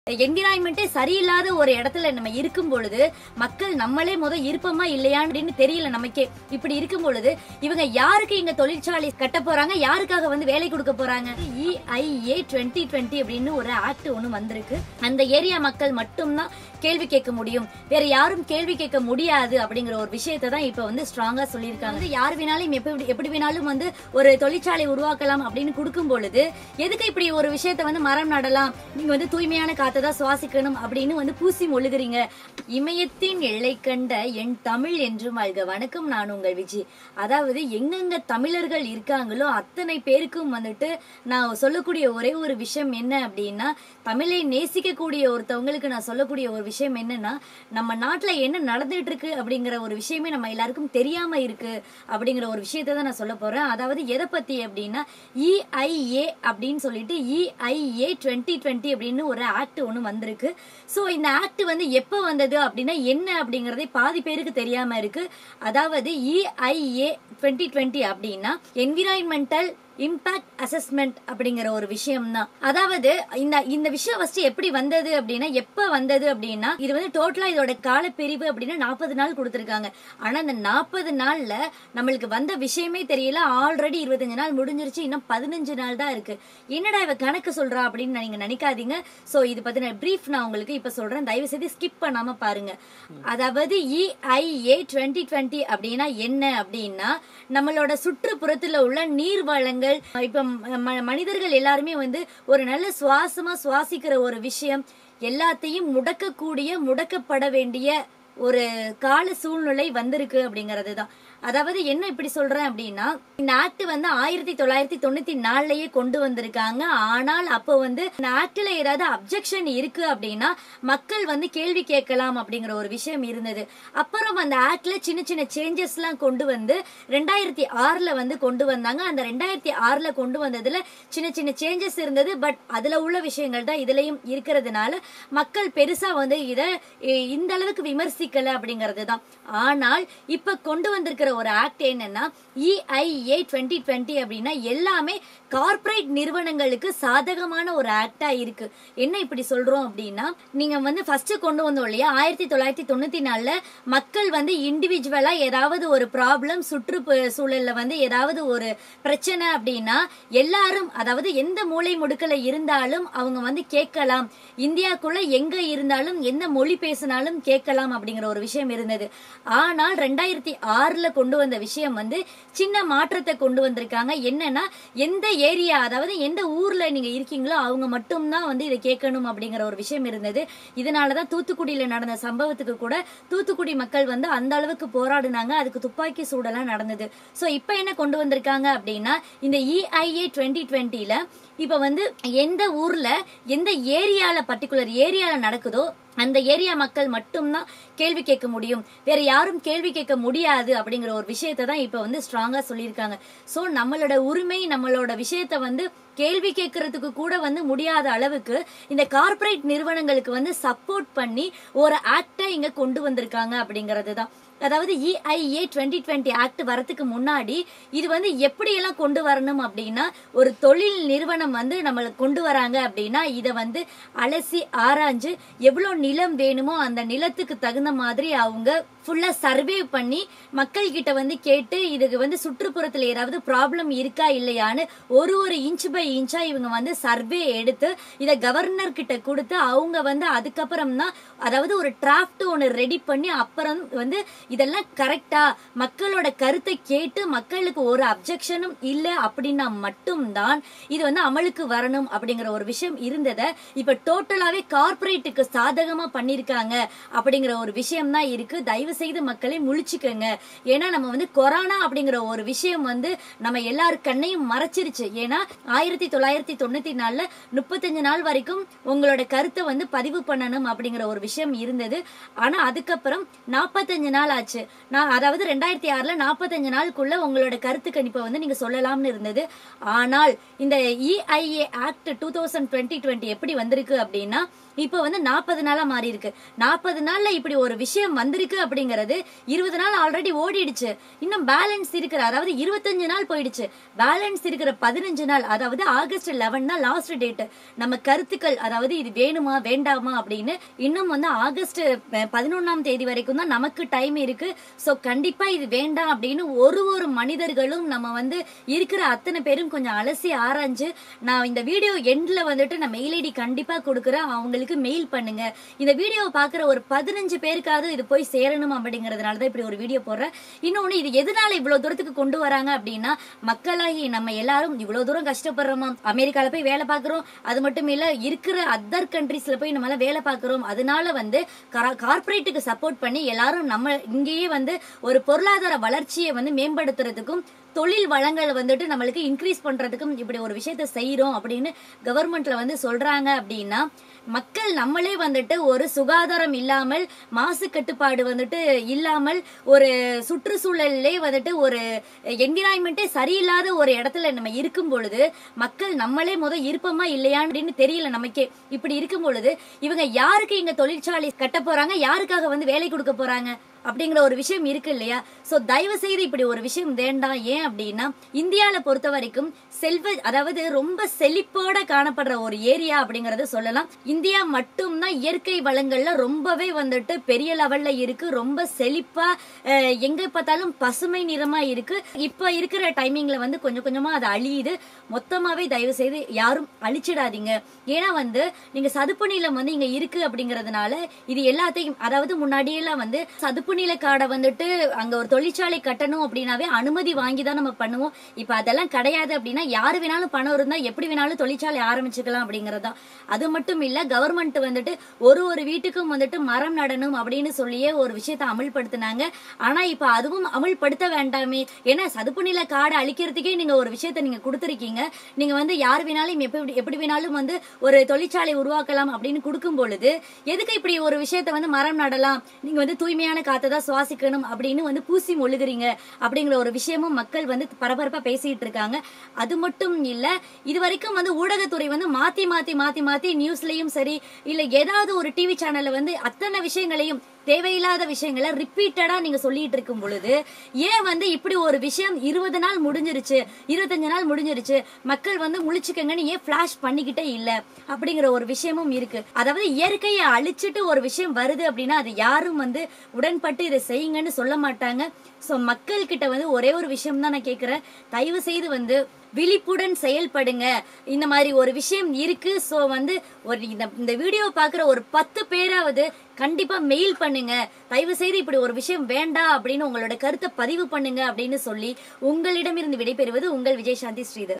என்விரான்மெண்டே சரியில்லாத ஒரு இடத்துல நம்ம இருக்கும் பொழுது மக்கள் நம்மளே முத இருப்போமா இல்லையா அப்படின்னு தெரியல நமக்கே இப்படி இருக்கும் பொழுது இவங்க யாருக்கு இங்க தொழிற்சாலை கட்ட போறாங்க யாருக்காக வந்து வேலை கொடுக்க போறாங்க இஐஏ டுவெண்ட்டி டுவெண்ட்டி அப்படின்னு ஒரு ஆக்ட் ஒண்ணு வந்திருக்கு அந்த ஏரியா மக்கள் மட்டும்தான் கேள்வி கேட்க முடியும் வேற யாரும் கேள்வி கேட்க முடியாது அப்படிங்கிற ஒரு விஷயத்தை தான் இப்ப வந்து ஸ்ட்ராங்கா சொல்லியிருக்காங்க வந்து யார் வேணாலும் எப்படி எப்படி வேணாலும் வந்து ஒரு தொழிற்சாலை உருவாக்கலாம் அப்படின்னு கொடுக்கும் பொழுது எதுக்கு இப்படி ஒரு விஷயத்தை வந்து மரம் நடலாம் நீங்க வந்து தூய்மையான காத்தை தான் சுவாசிக்கணும் அப்படின்னு வந்து பூசி மொழுகுறீங்க இமயத்தின் எல்லை கண்ட என் தமிழ் என்று வாழ்க வணக்கம் நான் உங்கள் விஜி அதாவது எங்கெங்க தமிழர்கள் இருக்காங்களோ அத்தனை பேருக்கும் வந்துட்டு நான் சொல்லக்கூடிய ஒரே ஒரு விஷயம் என்ன அப்படின்னா தமிழை நேசிக்கக்கூடிய ஒருத்தவங்களுக்கு நான் சொல்லக்கூடிய ஒரு விஷயம் என்னன்னா நம்ம நாட்டுல என்ன நடந்துட்டு இருக்கு அப்படிங்கிற ஒரு விஷயமே நம்ம எல்லாருக்கும் தெரியாம இருக்கு அப்படிங்கிற ஒரு விஷயத்தை தான் நான் சொல்ல போறேன் அதாவது எதை பத்தி அப்படின்னா இஐஏ அப்படின்னு சொல்லிட்டு இஐஏ டுவெண்ட்டி டுவெண்ட்டி அப்படின்னு ஒரு ஆக்ட் ஒன்று வந்திருக்கு ஸோ இந்த ஆக்ட் வந்து எப்போ வந்தது அப்படின்னா என்ன அப்படிங்கறதே பாதி பேருக்கு தெரியாம இருக்கு அதாவது இஐஏ டுவெண்ட்டி டுவெண்ட்டி அப்படின்னா என்விரான்மெண்டல் இம்பாக்ட் அசஸ்மெண்ட் அப்படிங்கிற ஒரு விஷயம் தான் அதாவது இந்த இந்த விஷயம் ஃபர்ஸ்ட் எப்படி வந்தது அப்படின்னா எப்ப வந்தது அப்படின்னா இது வந்து டோட்டலா இதோட காலப்பிரிவு அப்படின்னா நாற்பது நாள் கொடுத்திருக்காங்க ஆனா இந்த நாற்பது நாள்ல நம்மளுக்கு வந்த விஷயமே தெரியல ஆல்ரெடி இருபத்தஞ்சு நாள் முடிஞ்சிருச்சு இன்னும் பதினஞ்சு நாள் தான் இருக்கு என்னடா இவ கணக்கு சொல்றா அப்படின்னு நீங்க நினைக்காதீங்க சோ இது பத்தின பிரீஃப் நான் உங்களுக்கு இப்ப சொல்றேன் தயவு செய்து ஸ்கிப் பண்ணாம பாருங்க அதாவது இஐஏ டுவெண்ட்டி டுவெண்ட்டி அப்படின்னா என்ன அப்படின்னா நம்மளோட சுற்றுப்புறத்துல உள்ள நீர் வளங்கள் இப்ப ம- மனிதர்கள் எல்லாருமே வந்து ஒரு நல்ல சுவாசமா சுவாசிக்கிற ஒரு விஷயம் எல்லாத்தையும் முடக்கக்கூடிய முடக்கப்பட வேண்டிய ஒரு கால சூழ்நிலை வந்திருக்கு அப்படிங்கிறது தான் அதாவது என்ன இப்படி சொல்றேன் அப்படின்னா இந்த ஆக்ட் வந்து ஆயிரத்தி தொள்ளாயிரத்தி தொண்ணூத்தி நாலுலயே கொண்டு வந்திருக்காங்க ஆனால் அப்போ வந்து இந்த ஆக்ட்ல ஏதாவது அப்ஜெக்ஷன் இருக்கு அப்படின்னா மக்கள் வந்து கேள்வி கேட்கலாம் அப்படிங்கிற ஒரு விஷயம் இருந்தது அப்புறம் அந்த ஆக்ட்ல சின்ன சின்ன சேஞ்சஸ் எல்லாம் கொண்டு வந்து ரெண்டாயிரத்தி ஆறுல வந்து கொண்டு வந்தாங்க அந்த ரெண்டாயிரத்தி ஆறுல கொண்டு வந்ததுல சின்ன சின்ன சேஞ்சஸ் இருந்தது பட் அதுல உள்ள விஷயங்கள் தான் இதுலயும் இருக்கிறதுனால மக்கள் பெருசா வந்து இத இ- இந்த அளவுக்கு விமர்சிக்கல அப்படிங்கிறது தான் ஆனால் இப்ப கொண்டு வந்திருக்கிற ஒரு ஆக்ட் என்னன்னா இஐஏ டுவெண்ட்டி டுவெண்ட்டி அப்படின்னா எல்லாமே கார்ப்பரேட் நிறுவனங்களுக்கு சாதகமான ஒரு ஆக்டா இருக்கு என்ன இப்படி சொல்றோம் அப்படின்னா நீங்க வந்து ஃபர்ஸ்ட் கொண்டு வந்தோம் இல்லையா ஆயிரத்தி தொள்ளாயிரத்தி தொண்ணூத்தி நாலுல மக்கள் வந்து இண்டிவிஜுவலா ஏதாவது ஒரு ப்ராப்ளம் சுற்று சூழல்ல வந்து ஏதாவது ஒரு பிரச்சனை அப்படின்னா எல்லாரும் அதாவது எந்த மூலை முடுக்கல இருந்தாலும் அவங்க வந்து கேட்கலாம் இந்தியாக்குள்ள எங்க இருந்தாலும் எந்த மொழி பேசினாலும் கேட்கலாம் அப்படிங்கிற ஒரு விஷயம் இருந்தது ஆனால் ரெண்டாயிரத்தி ஆறுல கொண்டு வந்த விஷயம் வந்து சின்ன மாற்றத்தை கொண்டு வந்திருக்காங்க என்னன்னா எந்த ஏரியா அதாவது எந்த ஊர்ல நீங்க இருக்கீங்களோ அவங்க மட்டும்தான் வந்து இதை கேட்கணும் அப்படிங்கிற ஒரு விஷயம் இருந்தது இதனாலதான் தூத்துக்குடியில நடந்த சம்பவத்துக்கு கூட தூத்துக்குடி மக்கள் வந்து அந்த அளவுக்கு போராடினாங்க அதுக்கு துப்பாக்கி சூடெல்லாம் நடந்தது சோ இப்ப என்ன கொண்டு வந்திருக்காங்க அப்படின்னா இந்த இஐஏ டுவெண்ட்டி டுவெண்ட்டில இப்ப வந்து எந்த ஊர்ல எந்த ஏரியால பர்டிகுலர் ஏரியால நடக்குதோ அந்த ஏரியா மக்கள் மட்டும்தான் கேள்வி கேட்க முடியும் வேற யாரும் கேள்வி கேட்க முடியாது அப்படிங்கிற ஒரு விஷயத்தை தான் இப்ப வந்து ஸ்ட்ராங்கா சொல்லியிருக்காங்க சோ நம்மளோட உரிமை நம்மளோட விஷயத்த வந்து கேள்வி கேட்கறதுக்கு கூட வந்து முடியாத அளவுக்கு இந்த கார்ப்பரேட் நிறுவனங்களுக்கு வந்து சப்போர்ட் பண்ணி ஒரு ஆக்டை இங்க கொண்டு வந்திருக்காங்க அப்படிங்கிறது தான் அதாவது இஐஏ டுவெண்ட்டி டுவெண்ட்டி ஆக்ட் வரதுக்கு முன்னாடி இது வந்து எப்படி எல்லாம் கொண்டு வரணும் அப்படின்னா ஒரு தொழில் நிறுவனம் வந்து நம்மளுக்கு கொண்டு வராங்க அப்படின்னா இதை வந்து அலசி ஆராய்ஞ்சு எவ்வளவு நிலம் வேணுமோ அந்த நிலத்துக்கு தகுந்த மாதிரி அவங்க ஃபுல்லா சர்வே பண்ணி மக்கள் கிட்ட வந்து கேட்டு இதுக்கு வந்து சுற்றுப்புறத்துல ஏதாவது ப்ராப்ளம் இருக்கா இல்லையான்னு ஒரு ஒரு இன்ச் பை இன்ச்சா இவங்க வந்து சர்வே எடுத்து இத கவர்னர் கிட்ட கொடுத்து அவங்க வந்து அதுக்கப்புறம் தான் அதாவது ஒரு டிராஃப்ட் ஒன்னு ரெடி பண்ணி அப்புறம் வந்து இதெல்லாம் கரெக்டா மக்களோட கருத்தை கேட்டு மக்களுக்கு ஒரு அப்ஜெக்ஷனும் இல்ல அப்படின்னா மட்டும்தான் இது வந்து அமலுக்கு வரணும் அப்படிங்கிற ஒரு விஷயம் இருந்ததை இப்ப டோட்டலாவே கார்ப்பரேட்டுக்கு சாதகமா பண்ணிருக்காங்க அப்படிங்கிற ஒரு விஷயம் தான் இருக்கு தயவு செய்து மக்களை முழிச்சுக்கோங்க ஏன்னா நம்ம வந்து கொரோனா அப்படிங்கிற ஒரு விஷயம் வந்து நம்ம எல்லாரு கண்ணையும் மறைச்சிருச்சு ஏன்னா ஆயிரத்தி தொள்ளாயிரத்தி தொண்ணூத்தி நாலுல முப்பத்தஞ்சு நாள் வரைக்கும் உங்களோட கருத்தை வந்து பதிவு பண்ணணும் அப்படிங்கிற ஒரு விஷயம் இருந்தது ஆனா அதுக்கப்புறம் நாற்பத்தஞ்சு நாள் ஆச்சு நான் அதாவது ரெண்டாயிரத்தி ஆறுல நாற்பத்தஞ்சு நாளுக்குள்ள உங்களோட கருத்து கணிப்பை வந்து நீங்க சொல்லலாம்னு இருந்தது ஆனால் இந்த EIA act two thousand twenty twenty எப்படி வந்திருக்கு அப்படின்னா இப்போ வந்து நாற்பது நாளா மாறி இருக்கு நாற்பது நாள்ல இப்படி ஒரு விஷயம் வந்திருக்கு அப்படிங்கறது இருபது நாள் ஆல்ரெடி ஓடிடுச்சு இன்னும் பேலன்ஸ் இருக்கிற அதாவது இருபத்தஞ்சு நாள் போயிடுச்சு பேலன்ஸ் இருக்கிற பதினஞ்சு நாள் அதாவது அதாவது ஆகஸ்ட் லெவன் தான் லாஸ்ட் டேட் நம்ம கருத்துக்கள் அதாவது இது வேணுமா வேண்டாமா அப்படின்னு இன்னும் வந்து ஆகஸ்ட் பதினொன்னாம் தேதி வரைக்கும் தான் நமக்கு டைம் இருக்கு சோ கண்டிப்பா இது வேண்டாம் அப்படின்னு ஒரு ஒரு மனிதர்களும் நம்ம வந்து இருக்கிற அத்தனை பேரும் கொஞ்சம் அலசி ஆராய்ஞ்சு நான் இந்த வீடியோ எண்ட்ல வந்துட்டு நான் மெயில் ஐடி கண்டிப்பா கொடுக்குறேன் அவங்களுக்கு மெயில் பண்ணுங்க இந்த வீடியோவை பாக்குற ஒரு பதினஞ்சு பேருக்காவது இது போய் சேரணும் அப்படிங்கறதுனால தான் இப்படி ஒரு வீடியோ போடுறேன் இன்னொன்னு இது எதனால இவ்வளவு தூரத்துக்கு கொண்டு வராங்க அப்படின்னா மக்களாகி நம்ம எல்லாரும் இவ்வளவு தூரம் கஷ்டப்படுறோமா அமெரிக்கால போய் வேலை பார்க்கறோம் அது மட்டும் இல்ல இருக்கிற அதர் கண்ட்ரீஸ்ல போய் நம்ம எல்லாம் வேலை பார்க்கறோம் அதனால வந்து கார்பரேட்டுக்கு சப்போர்ட் பண்ணி எல்லாரும் நம்ம இங்கேயே வந்து ஒரு பொருளாதார வளர்ச்சியை வந்து மேம்படுத்துறதுக்கும் தொழில் வளங்கள் வந்துட்டு நம்மளுக்கு இன்க்ரீஸ் பண்றதுக்கும் இப்படி ஒரு விஷயத்த செய்யறோம் அப்படின்னு கவர்மெண்ட்ல வந்து சொல்றாங்க அப்படின்னா மக்கள் நம்மளே வந்துட்டு ஒரு சுகாதாரம் இல்லாமல் மாசு கட்டுப்பாடு வந்துட்டு இல்லாமல் ஒரு சுற்றுச்சூழல்லே வந்துட்டு ஒரு என்விரான்மெண்டே சரியில்லாத ஒரு இடத்துல நம்ம இருக்கும் பொழுது மக்கள் நம்மளே முத இருப்போமா இல்லையா அப்படின்னு தெரியல நமக்கே இப்படி இருக்கும் பொழுது இவங்க யாருக்கு இங்க தொழிற்சாலை கட்ட போறாங்க யாருக்காக வந்து வேலை கொடுக்க போறாங்க அப்படிங்கிற ஒரு விஷயம் இருக்கு இல்லையா சோ தயவு செய்து இப்படி ஒரு விஷயம் வேண்டாம் ஏன் அப்படின்னா இந்தியால பொறுத்த வரைக்கும் செல்வ அதாவது ரொம்ப செழிப்போட காணப்படுற ஒரு ஏரியா அப்படிங்கறத சொல்லலாம் இந்தியா மட்டும்தான் இயற்கை வளங்கள்ல ரொம்பவே வந்துட்டு பெரிய லெவல்ல இருக்கு ரொம்ப செழிப்பா அஹ், எங்க பார்த்தாலும் பசுமை நிறமா இருக்கு இப்ப இருக்கிற டைமிங்ல வந்து கொஞ்சம் கொஞ்சமா அது அழியுது மொத்தமாவே தயவு செய்து யாரும் அழிச்சிடாதீங்க ஏன்னா வந்து நீங்க சதுப்பு நிலம் வந்து இங்க இருக்கு அப்படிங்கறதுனால இது எல்லாத்தையும் அதாவது முன்னாடியெல்லாம் வந்து சதுப்பு நில காடை வந்துட்டு அங்க ஒரு தொழிற்சாலை கட்டணும் அப்படின்னாவே அனுமதி வாங்கி தான் நம்ம பண்ணுவோம் இப்ப அதெல்லாம் கிடையாது அப்படின்னா யாரு வேணாலும் பணம் இருந்தா எப்படி வேணாலும் தொழிற்சாலை ஆரம்பிச்சுக்கலாம் அப்படிங்கறதுதான் அது மட்டும் இல்ல கவர்மெண்ட் வந்துட்டு ஒரு ஒரு வீட்டுக்கும் வந்துட்டு மரம் நடணும் அப்படின்னு சொல்லியே ஒரு விஷயத்தை அமல்படுத்தினாங்க ஆனா இப்ப அதுவும் அமல்படுத்த வேண்டாமே ஏன்னா சதுப்பு நில காடை அழிக்கிறதுக்கே நீங்க ஒரு விஷயத்தை நீங்க கொடுத்துருக்கீங்க நீங்க வந்து யார் வேணாலும் எப்படி எப்படி வேணாலும் வந்து ஒரு தொழிற்சாலை உருவாக்கலாம் அப்படின்னு கொடுக்கும் பொழுது எதுக்கு இப்படி ஒரு விஷயத்தை வந்து மரம் நடலாம் நீங்க வந்து தூய்மையான காத்தை தான் சுவாசிக்கணும் அப்படின்னு வந்து பூசி மொழுகுறீங்க அப்படிங்கிற ஒரு விஷயமும் மக்கள் வந்து பரபரப்பா பேசிட்டு இருக்காங்க அது மட்டும் இல்ல இது வரைக்கும் வந்து ஊடகத்துறை வந்து மாத்தி மாத்தி மாத்தி மாத்தி நியூஸ்லயும் சரி இல்ல ஏதாவது ஒரு டிவி சேனல்ல வந்து அத்தனை விஷயங்களையும் தேவையில்லாத விஷயங்களை ரிப்பீட்டடா நீங்க சொல்லிட்டு இருக்கும் பொழுது ஏன் வந்து இப்படி ஒரு விஷயம் இருபது நாள் முடிஞ்சிருச்சு இருபத்தஞ்சு நாள் முடிஞ்சிருச்சு மக்கள் வந்து முழிச்சுக்கங்கன்னு ஏன் பிளாஷ் பண்ணிக்கிட்டே இல்ல அப்படிங்கிற ஒரு விஷயமும் இருக்கு அதாவது இயற்கையை அழிச்சிட்டு ஒரு விஷயம் வருது அப்படின்னா அது யாரும் வந்து உடன்பட்டு இதை செய்யுங்கன்னு சொல்ல மாட்டாங்க சோ மக்கள் கிட்ட வந்து ஒரே ஒரு விஷயம் தான் நான் கேக்குறேன் தயவு செய்து வந்து விழிப்புடன் செயல்படுங்க இந்த மாதிரி ஒரு விஷயம் இருக்கு சோ வந்து ஒரு இந்த இந்த வீடியோ பாக்குற ஒரு பத்து பேராவது கண்டிப்பா மெயில் பண்ணுங்க தயவு செய்து இப்படி ஒரு விஷயம் வேண்டாம் அப்படின்னு உங்களோட கருத்தை பதிவு பண்ணுங்க அப்படின்னு சொல்லி உங்களிடமிருந்து விடைபெறுவது உங்கள் விஜய் சாந்தி ஸ்ரீதர்